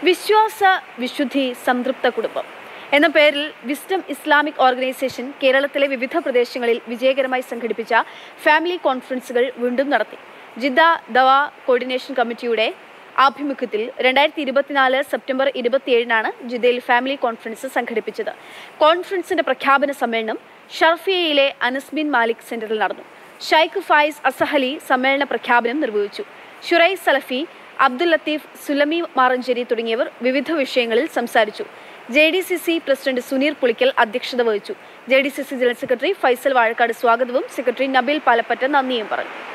വിശ്വാസ വിശുദ്ധി സംതൃപ്ത കുടുംബം എന്ന പേരിൽ വിസ്ഡം ഇസ്ലാമിക് ഓർഗനൈസേഷൻ കേരളത്തിലെ വിവിധ പ്രദേശങ്ങളിൽ വിജയകരമായി സംഘടിപ്പിച്ച ഫാമിലി കോൺഫറൻസുകൾ വീണ്ടും നടത്തി ജിദ്ദ ദവ കോർഡിനേഷൻ കമ്മിറ്റിയുടെ ആഭിമുഖ്യത്തിൽ രണ്ടായിരത്തി ഇരുപത്തിനാല് സെപ്റ്റംബർ ഇരുപത്തിയേഴിനാണ് ജിദ്ദയിൽ ഫാമിലി കോൺഫറൻസ് സംഘടിപ്പിച്ചത് കോൺഫറൻസിന്റെ പ്രഖ്യാപന സമ്മേളനം ഷർഫിയയിലെ അനസ്ബിൻ മാലിക് സെന്ററിൽ നടന്നു ഷൈഖ് ഫായിസ് അസഹലി സമ്മേളന പ്രഖ്യാപനം നിർവഹിച്ചു ഷുറൈ സലഫി അബ്ദുൽ ലത്തീഫ് സുലമി മാറഞ്ചേരി തുടങ്ങിയവർ വിവിധ വിഷയങ്ങളിൽ സംസാരിച്ചു J D C C president Suneer Pulikkal അധ്യക്ഷത വഹിച്ചു J D C C general secretary Faisal Vazhakkad സ്വാഗതവും സെക്രട്ടറി നബീൽ പാലപ്പറ്റ നന്ദിയും പറഞ്ഞു